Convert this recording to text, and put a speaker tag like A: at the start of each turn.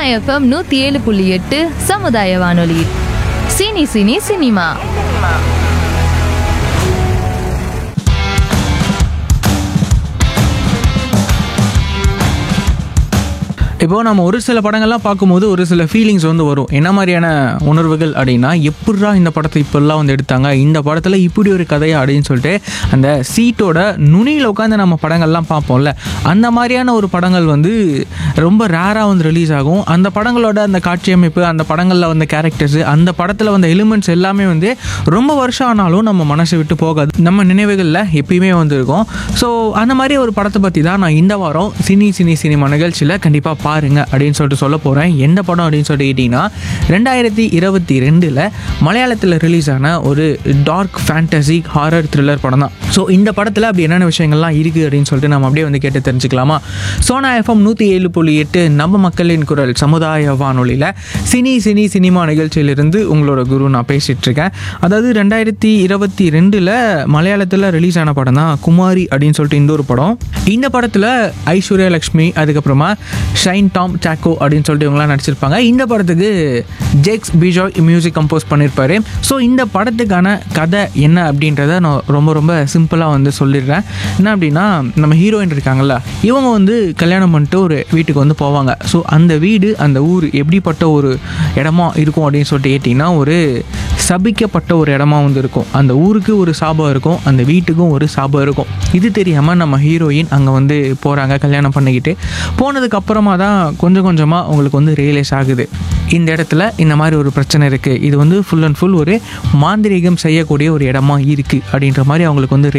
A: FM நூற்றி ஏழு புள்ளி எட்டு சமுதாய வானொலி சினி சினி சினிமா
B: இப்போ நம்ம ஒரு சில படங்கள்லாம் பார்க்கும்போது ஒரு சில ஃபீலிங்ஸ் வந்து வரும் என்ன மாதிரியான உணர்வுகள் அப்படின்னா எப்படிரா இந்த படத்தை இப்படிலாம் வந்து எடுத்தாங்க இந்த படத்தில் இப்படி ஒரு கதையா அப்படின்னு சொல்லிட்டு அந்த சீட்டோட நுனியில் உட்காந்து நம்ம படங்கள்லாம் பார்ப்போம்ல அந்த மாதிரியான ஒரு படங்கள் வந்து ரொம்ப ரேராக வந்து ரிலீஸ் ஆகும் அந்த படங்களோட அந்த காட்சி அமைப்பு அந்த படங்களில் வந்த கேரக்டர்ஸ் அந்த படத்தில் வந்த எலிமெண்ட்ஸ் எல்லாமே வந்து ரொம்ப வருஷம் ஆனாலும் நம்ம மனசை விட்டு போகாது நம்ம நினைவுகளில் எப்பயுமே வந்து இருக்கும் ஸோ அந்த மாதிரி ஒரு படத்தை பற்றி தான் நான் இந்த வாரம் சினி சினி சினிமா நிகழ்ச்சியில் கண்டிப்பாக பாருங்க அப்படின்னு சொல்லிட்டு சொல்ல போகிறேன் எந்த படம் அப்படின்னு சொல்லிட்டு கேட்டிங்கன்னா ரெண்டாயிரத்தி இருபத்தி ரெண்டில் மலையாளத்தில் ரிலீஸ் ஆன ஒரு டார்க் ஃபேண்டசி ஹாரர் த்ரில்லர் படம் தான் ஸோ இந்த படத்தில் அப்படி என்னென்ன விஷயங்கள்லாம் இருக்குது அப்படின்னு சொல்லிட்டு நம்ம அப்படியே வந்து கேட்டு தெரிஞ்சுக்கலாமா சோனா எஃப்எம் நூற்றி ஏழு புள்ளி எட்டு நம்ம மக்களின் குரல் சமுதாய வானொலியில் சினி சினி சினிமா நிகழ்ச்சியிலிருந்து உங்களோட குரு நான் பேசிகிட்டு இருக்கேன் அதாவது ரெண்டாயிரத்தி இருபத்தி ரெண்டில் மலையாளத்தில் ரிலீஸ் ஆன படம் தான் குமாரி அப்படின்னு சொல்லிட்டு இந்த ஒரு படம் இந்த படத்தில் ஐஸ்வர்யா லக்ஷ்மி அதுக்கப்புறமா ஷைன் டாம் சாக்கோ அப்படின்னு சொல்லிட்டு இவங்களாம் நடிச்சிருப்பாங்க இந்த படத்துக்கு ஜேக்ஸ் பிஜாய் மியூசிக் கம்போஸ் பண்ணியிருப்பாரு ஸோ இந்த படத்துக்கான கதை என்ன அப்படின்றத நான் ரொம்ப ரொம்ப சிம்பிளாக வந்து சொல்லிடுறேன் என்ன அப்படின்னா நம்ம ஹீரோயின் இருக்காங்கல்ல இவங்க வந்து கல்யாணம் பண்ணிட்டு ஒரு வீட்டுக்கு வந்து போவாங்க ஸோ அந்த வீடு அந்த ஊர் எப்படிப்பட்ட ஒரு இடமா இருக்கும் அப்படின்னு சொல்லிட்டு கேட்டிங்கன்னா ஒரு சபிக்கப்பட்ட ஒரு இடமா வந்து இருக்கும் அந்த ஊருக்கு ஒரு சாபம் இருக்கும் அந்த வீட்டுக்கும் ஒரு சாபம் இருக்கும் இது தெரியாமல் நம்ம ஹீரோயின் அங்கே வந்து போகிறாங்க கல்யாணம் பண்ணிக்கிட்டு போனதுக்கு அப்புறமா தான் கொஞ்சம் கொஞ்சமாக உங்களுக்கு வந்து ரியலைஸ் ஆகுது இந்த இடத்துல இந்த மாதிரி ஒரு பிரச்சனை இருக்குது இது வந்து ஃபுல் அண்ட் ஃபுல் ஒரு மாந்திரீகம் செய்யக்கூடிய ஒரு இடமா இருக்குது அப்படின்ற மாதிரி அவங்களுக்கு வந்து